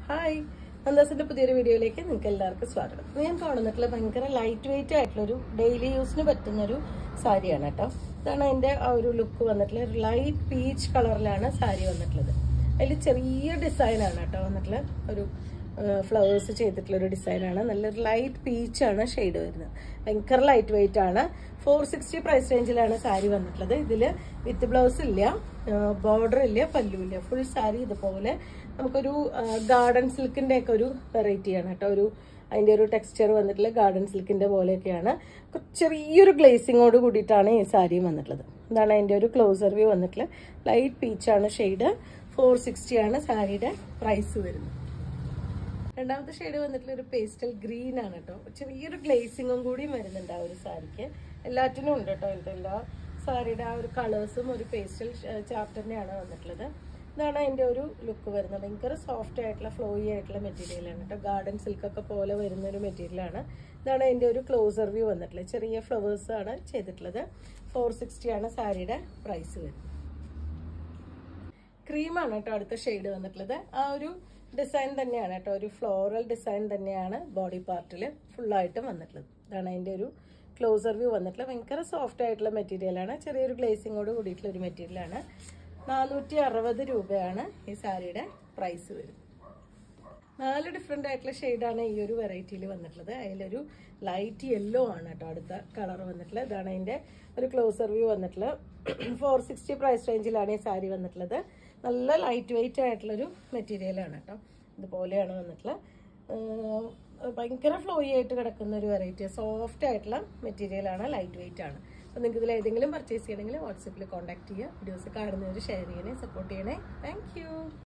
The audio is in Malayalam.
ഹായ് നന്ദാസിന്റെ പുതിയൊരു വീഡിയോയിലേക്ക് നിങ്ങൾക്ക് എല്ലാവർക്കും സ്വാഗതം ഇന്ന് ഞാൻ കാണുന്നിട്ടുള്ള ഭയങ്കര ലൈറ്റ് വെയിറ്റ് ആയിട്ടുള്ള ഒരു ഡെയിലി യൂസിന് പറ്റുന്ന ഒരു സാരിയാണ് കേട്ടോ ഇതാണ് അതിന്റെ ആ ഒരു ലുക്ക് വന്നിട്ടുള്ള ഒരു ലൈറ്റ് പീച്ച് കളറിലാണ് സാരി വന്നിട്ടുള്ളത് അതിൽ ചെറിയ ഡിസൈനാണ് കേട്ടോ വന്നിട്ടുള്ള ഒരു ഫ്ലവേഴ്സ് ചെയ്തിട്ടുള്ള ഒരു ഡിസൈനാണ് നല്ലൊരു ലൈറ്റ് പീച്ചാണ് ഷെയ്ഡ് വരുന്നത് ഭയങ്കര ലൈറ്റ് വെയിറ്റ് ആണ് ഫോർ സിക്സ്റ്റി പ്രൈസ് റേഞ്ചിലാണ് സാരി വന്നിട്ടുള്ളത് ഇതിൽ വിത്ത് ബ്ലൗസ് ഇല്ല ബോർഡർ ഇല്ല പല്ലു ഇല്ല ഫുൾ സാരി ഇതുപോലെ നമുക്കൊരു ഗാർഡൻ സിൽക്കിന്റെ ഒക്കെ ഒരു വെറൈറ്റിയാണ് കേട്ടോ ഒരു അതിന്റെ ഒരു ടെക്സ്ചർ വന്നിട്ടുള്ള ഗാർഡൻ സിൽക്കിന്റെ പോലെയൊക്കെയാണ് ചെറിയൊരു ഗ്ലേസിങ്ങോട് കൂടിയിട്ടാണ് ഈ സാരിയും വന്നിട്ടുള്ളത് ഇതാണ് അതിന്റെ ഒരു ക്ലോസർ വ്യൂ വന്നിട്ടുള്ളത് ലൈറ്റ് പീച്ചാണ് ഷെയ്ഡ് ഫോർ സിക്സ്റ്റി ആണ് സാരിയുടെ പ്രൈസ് വരുന്നത് രണ്ടാമത്തെ ഷെയ്ഡ് വന്നിട്ടുള്ള ഒരു പേസ്റ്റൽ ഗ്രീൻ ആണ് കേട്ടോ ചെറിയൊരു ഗ്ലേസിങ്ങും കൂടിയും വരുന്നുണ്ട് ആ ഒരു സാരിക്ക് എല്ലാറ്റിനും ഉണ്ട് കേട്ടോ ഇതിന്റെ എല്ലാ സാരിയുടെ ആ ഒരു കളേഴ്സും ഒരു പേസ്റ്റൽ ചാപ്റ്ററിനെയാണ് വന്നിട്ടുള്ളത് ഇതാണ് അതിന്റെ ഒരു ലുക്ക് വരുന്നത് ഭയങ്കര സോഫ്റ്റ് ആയിട്ടുള്ള ഫ്ലോയി ആയിട്ടുള്ള മെറ്റീരിയലാണ് കേട്ടോ ഗാർഡൻ സിൽക്ക് ഒക്കെ പോലെ വരുന്ന ഒരു മെറ്റീരിയലാണ് ഇതാണ് അതിന്റെ ഒരു ക്ലോസർ വ്യൂ വന്നിട്ടുള്ളത് ചെറിയ ഫ്ലവേഴ്സ് ആണ് ചെയ്തിട്ടുള്ളത് ഫോർ സിക്സ്റ്റി ആണ് സാരിയുടെ പ്രൈസ് വരുന്നത് ക്രീമാണ് കേട്ടോ അടുത്ത ഷെയ്ഡ് വന്നിട്ടുള്ളത് ആ ഒരു ഡിസൈൻ തന്നെയാണ് കേട്ടോ ഒരു ഫ്ലോറൽ ഡിസൈൻ തന്നെയാണ് ബോഡി പാർട്ടിൽ ഫുള്ളായിട്ടും വന്നിട്ടുള്ളത് ഇതാണ് അതിൻ്റെ ഒരു ക്ലോസർ വ്യൂ വന്നിട്ടുള്ളത് ഭയങ്കര സോഫ്റ്റ് ആയിട്ടുള്ള മെറ്റീരിയലാണ് ചെറിയൊരു ഗ്ലേസിങ്ങോട് കൂടിയിട്ടുള്ള ഒരു മെറ്റീരിയലാണ് നാനൂറ്റി അറുപത് രൂപയാണ് ഈ സാരിയുടെ പ്രൈസ് വരുന്നത് നാല് ഡിഫറെൻ്റ് ആയിട്ടുള്ള ഷെയ്ഡാണ് ഈ ഒരു വെറൈറ്റിയിൽ വന്നിട്ടുള്ളത് അതിലൊരു ലൈറ്റ് യെല്ലോ ആണ് കേട്ടോ അടുത്ത കളർ വന്നിട്ടുള്ളത് ഇതാണ് അതിൻ്റെ ഒരു ക്ലോസർ വ്യൂ വന്നിട്ടുള്ളത് ഫോർ സിക്സ്റ്റി പ്രൈസ് റേഞ്ചിലാണ് ഈ സാരി വന്നിട്ടുള്ളത് നല്ല ലൈറ്റ് വെയിറ്റ് ആയിട്ടുള്ളൊരു മെറ്റീരിയലാണ് കേട്ടോ ഇതുപോലെയാണ് വന്നിട്ടുള്ളത് ഭയങ്കര ഫ്ലോയി ആയിട്ട് കിടക്കുന്ന ഒരു വെറൈറ്റി സോഫ്റ്റ് ആയിട്ടുള്ള മെറ്റീരിയലാണ് ലൈറ്റ് വെയിറ്റ് ആണ് അപ്പോൾ നിങ്ങൾക്ക് ഇതിൽ ഏതെങ്കിലും പർച്ചേസ് ചെയ്യണമെങ്കിൽ വാട്സപ്പിൽ കോൺടാക്ട് ചെയ്യുക വീഡിയോസ് കാണുന്നവർ ഷെയർ ചെയ്യണേ സപ്പോർട്ട് ചെയ്യണേ താങ്ക്